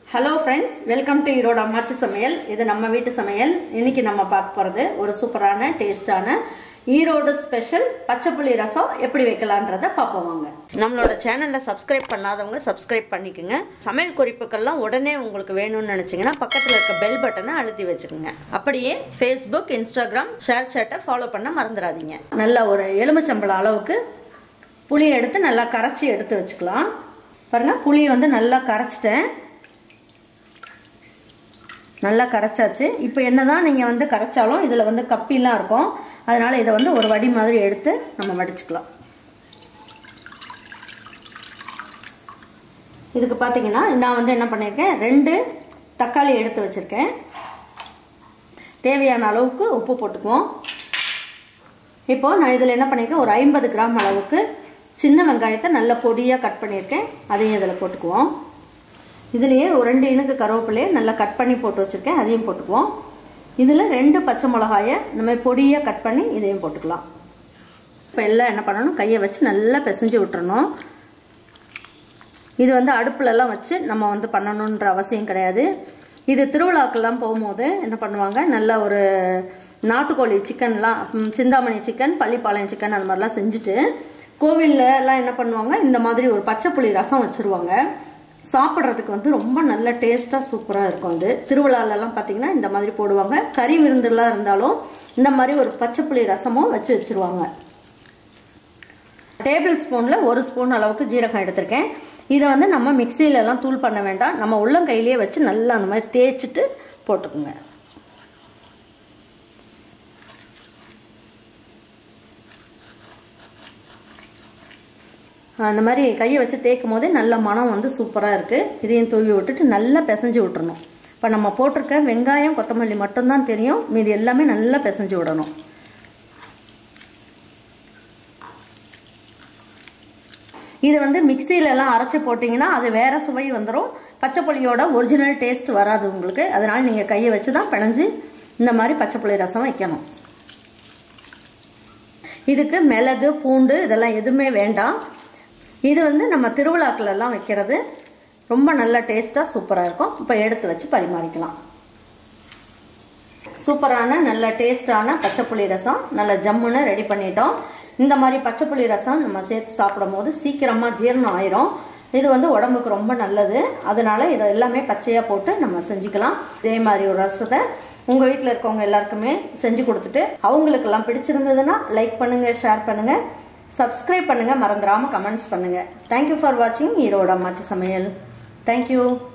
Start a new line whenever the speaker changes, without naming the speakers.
hello friends welcome to Erode அம்மாச்சி சமையல் இது நம்ம வீட்டு சமையல் இன்னைக்கு நம்ம பார்க்க போகிறது ஒரு சூப்பரான டேஸ்டான ஈரோடு ஸ்பெஷல் பச்சைப்புளி ரசம் எப்படி வைக்கலான்றத பார்ப்போம் வாங்க நம்மளோட சேனலில் சப்ஸ்கிரைப் பண்ணாதவங்க சப்ஸ்கிரைப் பண்ணிக்கோங்க சமையல் குறிப்புக்கள்லாம் உடனே உங்களுக்கு வேணும்னு நினச்சிங்கன்னா பக்கத்தில் இருக்க பெல் பட்டனை அழுத்தி வச்சுக்கோங்க அப்படியே ஃபேஸ்புக் இன்ஸ்டாகிராம் ஷேர் சேட்டை ஃபாலோ பண்ண மறந்துடாதீங்க நல்ல ஒரு எலுமிச்சம்பழம் அளவுக்கு புளி எடுத்து நல்லா கரைச்சி எடுத்து வச்சுக்கலாம் பாருங்கள் புளி வந்து நல்லா கரைச்சிட்டேன் நல்லா கரைச்சாச்சு இப்போ என்ன தான் நீங்கள் வந்து கரைச்சாலும் இதில் வந்து கப்பிலாம் இருக்கும் அதனால் இதை வந்து ஒரு வடி மாதிரி எடுத்து நம்ம வடிச்சுக்கலாம் இதுக்கு பார்த்தீங்கன்னா நான் வந்து என்ன பண்ணியிருக்கேன் ரெண்டு தக்காளி எடுத்து வச்சுருக்கேன் தேவையான அளவுக்கு உப்பு போட்டுக்குவோம் இப்போது நான் இதில் என்ன பண்ணியிருக்கேன் ஒரு ஐம்பது கிராம் அளவுக்கு சின்ன வெங்காயத்தை நல்ல பொடியாக கட் பண்ணியிருக்கேன் அதையும் இதில் போட்டுக்குவோம் இதுலேயே ஒரு ரெண்டு இனுக்கு கருவேப்பிலையை நல்லா கட் பண்ணி போட்டு வச்சுருக்கேன் அதையும் போட்டுக்குவோம் இதில் ரெண்டு பச்சை மிளகாயை இந்த மாதிரி பொடியாக கட் பண்ணி இதையும் போட்டுக்கலாம் இப்போ எல்லாம் என்ன பண்ணணும் கையை வச்சு நல்லா பிசைஞ்சு விட்டுறணும் இது வந்து அடுப்புலலாம் வச்சு நம்ம வந்து பண்ணணுன்ற அவசியம் கிடையாது இது திருவிழாக்கெல்லாம் போகும்போது என்ன பண்ணுவாங்க நல்லா ஒரு நாட்டுக்கோழி சிக்கன்லாம் சிந்தாமணி சிக்கன் பள்ளிப்பாளையம் சிக்கன் அது மாதிரிலாம் செஞ்சுட்டு கோவில்லலாம் என்ன பண்ணுவாங்க இந்த மாதிரி ஒரு பச்சை புளி ரசம் வச்சுருவாங்க சாப்பிட்றதுக்கு வந்து ரொம்ப நல்ல டேஸ்ட்டாக சூப்பராக இருக்கும் அது திருவிழாலெல்லாம் பார்த்தீங்கன்னா இந்த மாதிரி போடுவாங்க கறி விருந்துலாம் இருந்தாலும் இந்த மாதிரி ஒரு பச்சை புளி ரசமும் வச்சு வச்சுருவாங்க டேபிள் ஸ்பூனில் ஒரு ஸ்பூன் அளவுக்கு ஜீரகம் எடுத்திருக்கேன் இதை வந்து நம்ம மிக்சியிலலாம் தூள் பண்ண வேண்டாம் நம்ம உள்ளங்கையிலேயே வச்சு நல்லா அந்த மாதிரி தேய்ச்சிட்டு போட்டுக்குங்க அந்த மாதிரி கையை வச்சு தேய்க்கும் போதே நல்ல மனம் வந்து சூப்பராக இருக்குது இதையும் தூவி விட்டுட்டு நல்லா பிசைஞ்சு விட்டுறணும் இப்போ நம்ம போட்டிருக்க வெங்காயம் கொத்தமல்லி மட்டும்தான் தெரியும் மீதி எல்லாமே நல்லா பிசைஞ்சு விடணும் இது வந்து மிக்சியிலலாம் அரைச்சி போட்டிங்கன்னா அது வேறு சுவை வந்துடும் பச்சைப்புளியோட ஒரிஜினல் டேஸ்ட் வராது உங்களுக்கு அதனால் நீங்கள் கையை வச்சு தான் பிணைஞ்சு இந்த மாதிரி பச்சைப்புளி ரசம் வைக்கணும் இதுக்கு மிளகு பூண்டு இதெல்லாம் எதுவுமே வேண்டாம் இது வந்து நம்ம திருவிழாக்கள்லாம் வைக்கிறது ரொம்ப நல்ல டேஸ்ட்டாக சூப்பராக இருக்கும் இப்போ எடுத்து வச்சு பரிமாறிக்கலாம் சூப்பரான நல்ல டேஸ்டான பச்சைப்புளி ரசம் நல்ல ஜம்முன்னு ரெடி பண்ணிட்டோம் இந்த மாதிரி பச்சைப்புளி ரசம் நம்ம சேர்த்து சாப்பிடும் போது சீக்கிரமாக ஜீரணம் ஆயிரும் இது வந்து உடம்புக்கு ரொம்ப நல்லது அதனால இதை எல்லாமே பச்சையாக போட்டு நம்ம செஞ்சுக்கலாம் இதே மாதிரி ஒரு ரசத்தை உங்கள் வீட்டில் இருக்கவங்க எல்லாருக்குமே செஞ்சு கொடுத்துட்டு அவங்களுக்கெல்லாம் பிடிச்சிருந்ததுன்னா லைக் பண்ணுங்கள் ஷேர் பண்ணுங்கள் சப்ஸ்கிரைப் பண்ணுங்கள் மறந்துடாமல் கமெண்ட்ஸ் பண்ணுங்கள் தேங்க்யூ ஃபார் வாட்சிங் ஈரோடு அம்மாச்சி சமையல் தேங்க்யூ